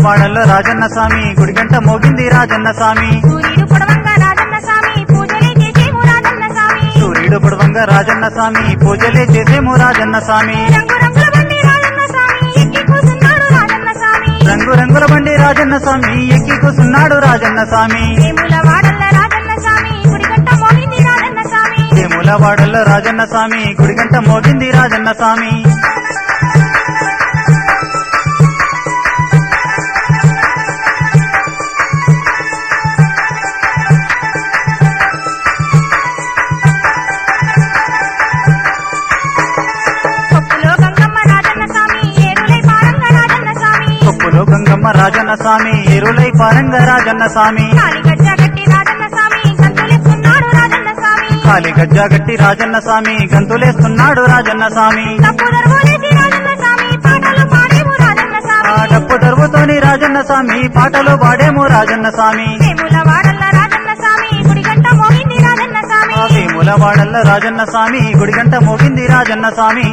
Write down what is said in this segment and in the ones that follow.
వాడల్లో రాజన్న స్వామి గుడిగంట మోగింది రాజన్న స్వామి సూర్యుడు పొడవంగా రాజన్న స్వామి పూజలే చేసేము రాజన్న స్వామి సూర్యుడు పొడవంగా రాజన్న స్వామి పూజలే చేసేము రాజన్న స్వామి రంగు రంగుల బండి రాజన్న స్వామి ఎక్కి కూసున్నాడు రాజన్న స్వామి రంగు రంగుల బండి రాజన్న స్వామి ఎక్కి కూసున్నాడు రాజన్న స్వామి వేముల వాడల్ల రాజన్న స్వామి గుడిగంట మోగింది రాజన్న స్వామి వేముల వాడల్లో రాజన్న స్వామి గుడిగంట మోగింది రాజన్న స్వామి పప్పులో గంగమ్మ రాజన్న స్వామి ఏరులై పారంగ రాజన్న స్వామి కొప్పులో గంగమ్మ రాజన్న స్వామి ఎరులై పారంగ రాజన్న స్వామి కాలి గజ్జ గట్టి రాజన్న స్వామి గంతులేస్తున్నాడు రాజన్న స్వామి కాలి గజ్జా గట్టి రాజన్న స్వామి గంతులేస్తున్నాడు రాజన్న స్వామి తప్పు దర్వోలేసి రాజన్న స్వామి పాటలు పాడేము రాజన్న ఆ స్వామి డప్పు దరువుతోని రాజన్న స్వామి పాటలు పాడేము రాజన్న స్వామి వేముల వాడల్ల రాజన్న స్వామి గుడిగంట మోగింది రాజన్న స్వామి ఆ వేముల వాడల్ల రాజన్న స్వామి గుడిగంట మోగింది రాజన్న స్వామి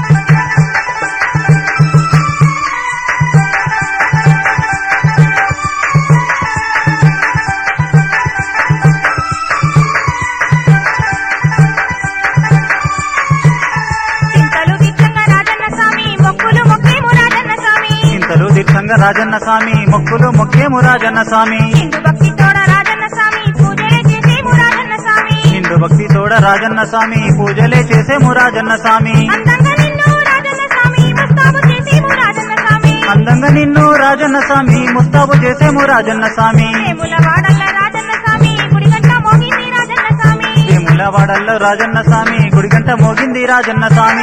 చింతలు దిట్టంగా రాజన్న స్వామి మొక్కులు మొక్కేము రాజన్న స్వామి ఇంతలు దీర్ఘంగా రాజన్న స్వామి మొక్కులు మొక్కేము రాజన్న స్వామి హిందూ భక్తి తోడ రాజన్న స్వామి పూజలే చేసేము రాజన్న స్వామి హిందూ భక్తి తోడ రాజన్న స్వామి పూజలే చేసేము రాజన్న స్వామి అందంగా నిన్ను రాజన్న స్వామి ముస్తాబు చేసేము రాజన్న స్వామి అందంగా నిన్ను రాజన్న స్వామి ముస్తాబు చేసేము రాజన్న స్వామి వేముల వాడల్ల రాజన్న స్వామి గుడిగంట మోగింది రాజన్న స్వామి వేముల వాడల్లో రాజన్న స్వామి గుడిగంట మోగింది రాజన్న స్వామి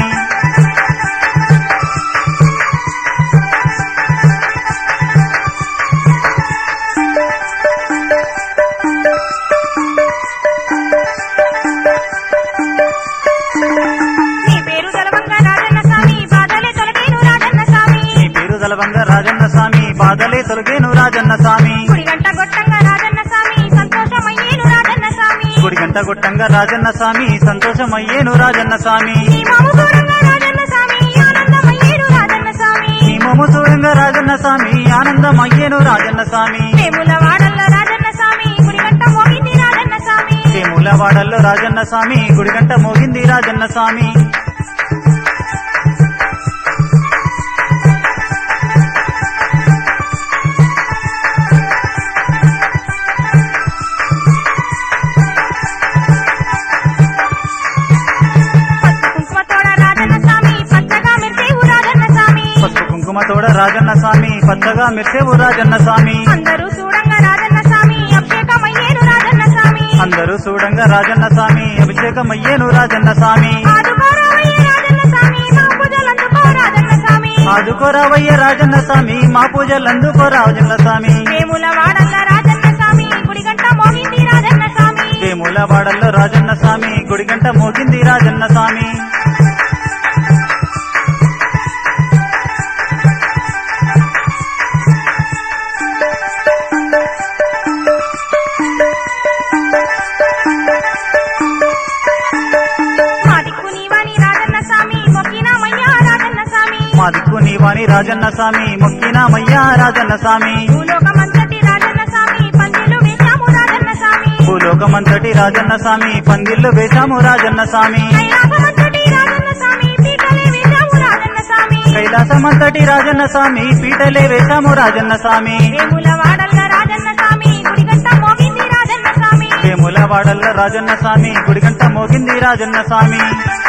నీ పేరు గలవంగా రాజన్న స్వామి బాధలే తొలగేను రాజన్న స్వామి నీ పేరు దలవంగా రాజన్న స్వామి బాధలే తొలగేను రాజన్న స్వామి గుడిగంట గొట్టంగా రాజన్న స్వామి సంతోషమయ్యేను రాజన్న స్వామి గుడిగంట గుట్టంగా రాజన్న స్వామి సంతోషమయ్యేను రాజన్న స్వామి నీ మాము దూరంగా రాజన్న స్వామి ఆనందమయ్యేను రాజన్న స్వామి నీ మోము చూడంగా రాజన్న స్వామి ఆనందమయ్యేను రాజన్న స్వామి వేముల వాడల్ల రాజన్న స్వామి గుడిగంట మోగింది రాజన్న స్వామి వేముల వాడల్లో రాజన్న స్వామి గుడిగంట మోగింది రాజన్న స్వామి పసుపు కుంకుమ తోడ రాజన్న స్వామి పచ్చగా మెరిసేవు రాజన్న స్వామి పసుపు కుంకుమ తోడ రాజన్న స్వామి పచ్చగా మెరిసేవు రాజన్న స్వామి అందరూ చూడంగా రాజన్న స్వామి అభిషేకమయ్యేను రాజన్న స్వామి అందరూ చూడంగా రాజన్న స్వామి అభిషేకమయ్యేను రాజన్న స్వామి ఆదుకోరావయ్య రాజన్న స్వామి మా పూజలందుకో రాజన్న స్వామి ఆదుకోరావయ్య రాజన్న స్వామి మా పూజలందుకో రాజన్న స్వామి వేముల వాడల్ల రాజన్న స్వామి గుడిగంట మోగింది రాజన్న స్వామి వేముల వాడల్లో రాజన్న స్వామి గుడిగంట మోగింది రాజన్న స్వామి మా దిక్కు నీవాని రాజన్న స్వామి మొక్కినామయ్యా రాజన్న స్వామి మా దిక్కు నీవాణి రాజన్న స్వామి మొక్కినామయ్యా రాజన్న స్వామి భూలోకమంతటి రాజన్న స్వామి పందిలు వేశాము రాజన్న స్వామి భూలోకమంతటి రాజన్న స్వామి పందిళ్ళు వేశాము రాజన్న స్వామి కైలాసమంతటి రాజన్న స్వామి పీటలే వేశాము రాజన్న స్వామి కైలాసమంతటి రాజన్న స్వామి పీటలే వేశాము రాజన్న స్వామి వేముల వాడల్ల రాజన్న స్వామి గుడిగంట మోగింది రాజన్న స్వామి వేముల వాడల్లో రాజన్న స్వామి గుడిగంట మోగింది రాజన్న స్వామి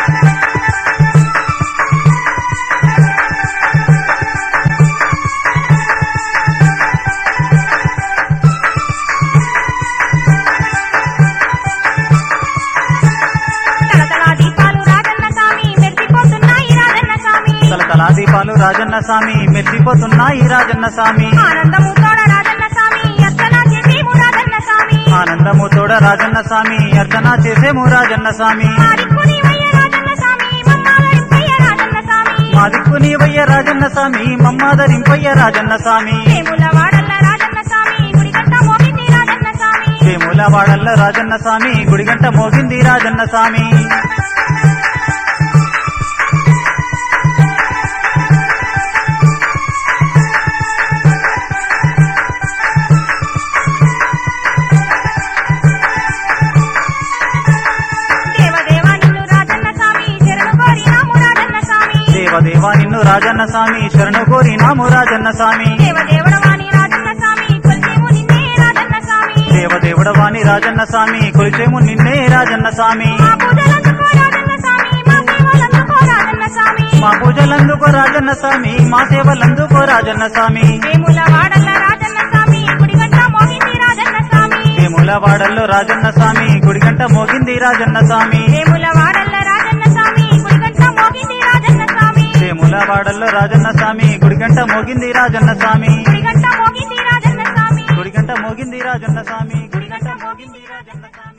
తలతలా దీపాలు రాజన్న స్వామి మెరిసిపోతున్నాయి రాజన్న స్వామి తలతలా దీపాలు రాజన్న స్వామి మెరిసిపోతున్నాయి రాజన్న స్వామి ఆనందము తోడ రాజన్న స్వామి అర్చన చేసేము రాజన్న స్వామి ఆనందము తోడ రాజన్న స్వామి అర్చన చేసేము రాజన్న స్వామి మా దిక్కు నీవయ్య రాజన్న స్వామి మమ్మాలరింపయ్య రాజన్న స్వామి మా దిక్కు నీవయ్య రాజన్న స్వామి మమ్మాదరింపయ్య రాజన్న స్వామి వేముల వాడల్ల రాజన్న స్వామి గుడిగంట మోగింది రాజన్న స్వామి వేముల వాడల్ల రాజన్న స్వామి గుడిగంట మోగింది రాజన్న స్వామి దేవదేవా నిన్ను రాజన్న స్వామి శరణు కోరినాము రాజన్న స్వామి దేవదేవుడవాణి రాజన్న స్వామి కొలిచేము నిన్నే రాజన్న స్వామి దేవదేవుడవాణి రాజన్న స్వామి కొలిచేము నిన్నే రాజన్న స్వామి మా పూజలందుకో రాజన్న స్వామి మా సేవలందుకో రాజన్న స్వామి మా పూజలందుకో రాజన్న స్వామి మా సేవలందుకో రాజన్న స్వామి వేముల వాడల్ల రాజన్న స్వామి గుడిగంట మోగింది రాజన్న స్వామి వేముల వాడల్లో రాజన్న స్వామి గుడిగంట మోగింది రాజన్న స్వామి వేముల వాడల్ల రాజన్న స్వామి గుడిగంట మోగింది రాజన్న స్వామి వేముల వాడల్లో రాజన్న స్వామి గుడిగంట మోగింది రాజన్న స్వామి గుడిగంట మోగింది రాజన్న స్వామి గుడిగంట మోగింది రాజన్న స్వామి గుడిగంట మోగింది రాజన్న స్వామి